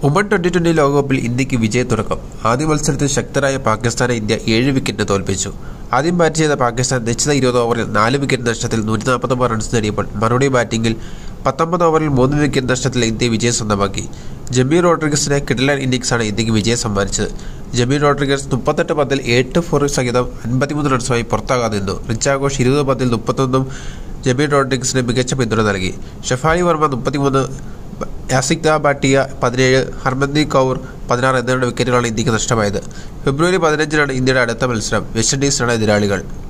woman twenty twenty ലോകകപ്പിൽ ഇന്ത്യക്ക് വിജയത്തുടക്കം ആദ്യ മത്സരത്തിൽ ശക്തരായ പാകിസ്ഥാനെ ഇന്ത്യ ഏഴ് വിക്കറ്റിന് തോൽപ്പിച്ചു ആദ്യം ബാറ്റ് ചെയ്ത പാകിസ്ഥാൻ നിശ്ചിത ഇരുപത് ഓവറിൽ നാല് വിക്കറ്റ് നഷ്ടത്തിൽ നൂറ്റി നാൽപ്പത്തൊമ്പത് റൺസ് നേടിയപ്പോൾ മറുപടി ബാറ്റിംഗിൽ പത്തൊമ്പത് ഓവറിൽ മൂന്ന് വിക്കറ്റ് നഷ്ടത്തിൽ ഇന്ത്യ വിജയം സ്വന്തമാക്കി ജമീർ റോഡ്രിഗസിന്റെ കിഡ്ലൻ ഇന്നിംഗ്സാണ് ഇന്ത്യക്ക് വിജയം സമ്മാനിച്ചത് ജമീർ റോഡ്രിഗസ് മുപ്പത്തെട്ട് പന്തിൽ എട്ട് ഫോർ സഹിതം അൻപത്തിമൂന്ന് റൺസുമായി പുറത്താകാതെ നിന്നു റിച്ചാഘോഷ് ഇരുപത് പന്തിൽ മുപ്പത്തൊന്നും ജമീർ റോഡ്രിഗസിന് മികച്ച പിന്തുണ നൽകി ഷഫാലി വർമ്മ മുപ്പത്തിമൂന്ന് യാസിക് ഭാട്ടിയ പതിനേഴ് ഹർമന്ദീപ് കൗർ പതിനാറ് എന്നിവരുടെ വിക്കറ്റുകളാണ് ഇന്ത്യക്ക് നഷ്ടമായത് ഫെബ്രുവരി പതിനഞ്ചിനാണ് ഇന്ത്യയുടെ അടുത്ത മത്സരം വെസ്റ്റ് ഇൻഡീസിനാണ് എതിരാളികൾ